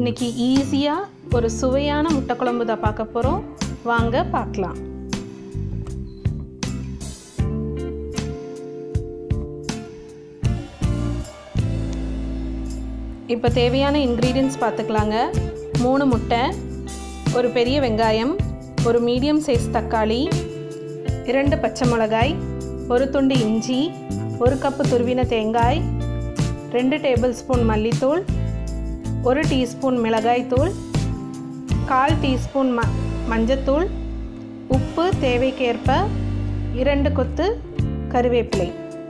இன்னைக்கு ஈஸியாக ஒரு சுவையான முட்டை குழம்பு தான் பார்க்க போகிறோம் வாங்க பார்க்கலாம் இப்போ தேவையான இன்க்ரீடியன்ஸ் பார்த்துக்கலாங்க மூணு முட்டை ஒரு பெரிய வெங்காயம் ஒரு மீடியம் சைஸ் தக்காளி இரண்டு பச்சை மிளகாய் ஒரு துண்டு இஞ்சி ஒரு கப்பு துருவின தேங்காய் ரெண்டு டேபிள் ஸ்பூன் மல்லித்தூள் ஒரு டீஸ்பூன் மிளகாய்த்தூள் கால் டீஸ்பூன் ம மஞ்சத்தூள் உப்பு தேவைக்கேற்ப இரண்டு கொத்து கருவேப்பிலை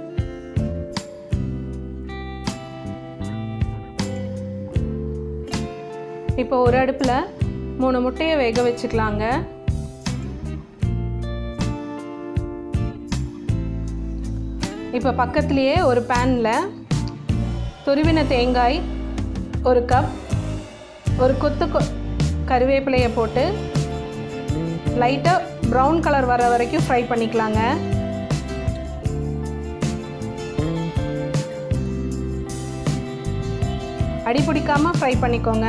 இப்போ ஒரு அடுப்பில் மூணு முட்டையை வேக வச்சுக்கலாங்க இப்போ பக்கத்துலேயே ஒரு பேனில் துருவின தேங்காய் ஒரு கப் ஒரு கொத்து கொ கருவேப்பிலையை போட்டு லைட்டாக ப்ரௌன் கலர் வர வரைக்கும் ஃப்ரை பண்ணிக்கலாங்க அடி பிடிக்காமல் ஃப்ரை பண்ணிக்கோங்க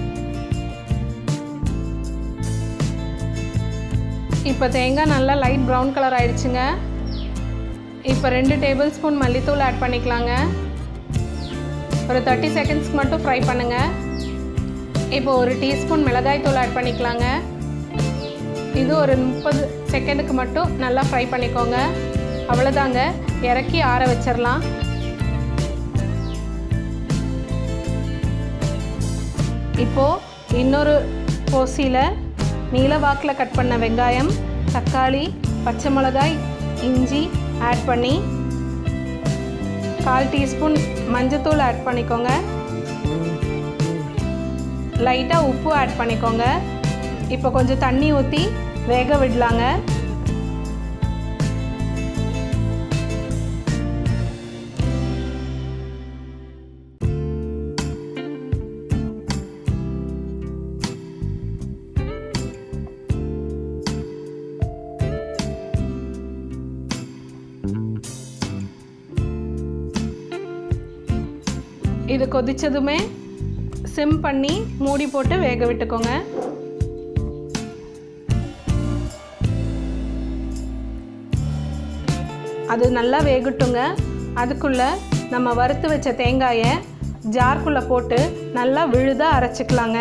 இப்போ தேங்காய் நல்லா லைட் ப்ரௌன் கலர் ஆயிடுச்சுங்க இப்போ ரெண்டு டேபிள் ஸ்பூன் மல்லித்தூள் ஆட் பண்ணிக்கலாங்க ஒரு தேர்ட்டி செகண்ட்ஸ்க்கு மட்டும் ஃப்ரை பண்ணுங்கள் இப்போ ஒரு டீஸ்பூன் மிளகாய் தூள் ஆட் பண்ணிக்கலாங்க இது ஒரு முப்பது செகண்டுக்கு மட்டும் நல்லா ஃப்ரை பண்ணிக்கோங்க அவ்வளோதாங்க இறக்கி ஆற வச்சிடலாம் இப்போது இன்னொரு போசியில் நீல வாக்கில் கட் பண்ண வெங்காயம் தக்காளி பச்சை மிளகாய் இஞ்சி ஆட் பண்ணி கால் டீஸ்பூன் மஞ்சத்தூள் ஆட் பண்ணிக்கோங்க லைட்டாக உப்பு ஆட் பண்ணிக்கோங்க இப்போ கொஞ்சம் தண்ணி ஊற்றி வேக விடலாங்க இது கொதிச்சதுமே சிம் பண்ணி மூடி போட்டு வேக விட்டுக்கோங்க அது நல்லா வேகட்டுங்க அதுக்குள்ளே நம்ம வறுத்து வச்ச தேங்காயை ஜார்க்குள்ளே போட்டு நல்லா விழுதாக அரைச்சிக்கலாங்க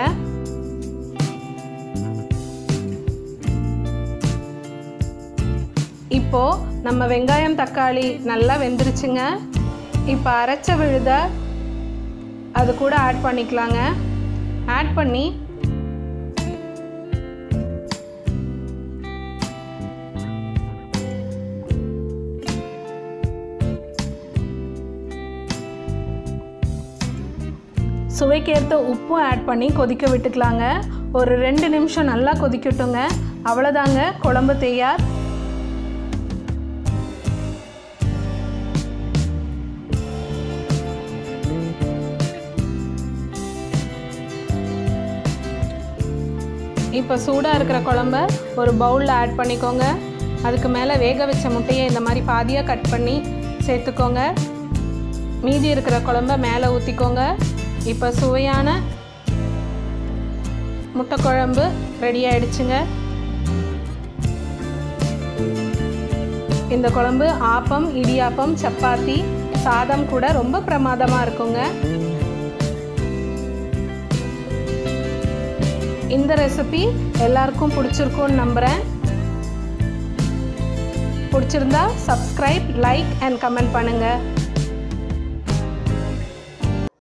இப்போது நம்ம வெங்காயம் தக்காளி நல்லா வெந்துருச்சுங்க இப்போ அரைச்ச விழுத அது கூட ஆட் பண்ணிக்கலாங்க ஆட் பண்ணி சுவைக்கேற்ற உப்பும் ஆட் பண்ணி கொதிக்க விட்டுக்கலாங்க ஒரு ரெண்டு நிமிஷம் நல்லா கொதிக்கட்டுங்க அவ்வளோதாங்க குழம்பு தயார் இப்போ சூடாக இருக்கிற குழம்ப ஒரு பவுலில் ஆட் பண்ணிக்கோங்க அதுக்கு மேலே வேக வச்ச முட்டையை இந்த மாதிரி பாதியாக கட் பண்ணி சேர்த்துக்கோங்க மீதி இருக்கிற குழம்ப மேலே ஊற்றிக்கோங்க இப்போ சுவையான முட்டை குழம்பு ரெடி ஆயிடுச்சுங்க இந்த குழம்பு ஆப்பம் இடியாப்பம் சப்பாத்தி சாதம் கூட ரொம்ப பிரமாதமாக இருக்குங்க இந்த ரெசிபி எல்லாருக்கும் பிடிச்சிருக்கும்னு நம்புகிறேன் பிடிச்சிருந்தா சப்ஸ்கிரைப் லைக் அண்ட் கமெண்ட் பண்ணுங்கள்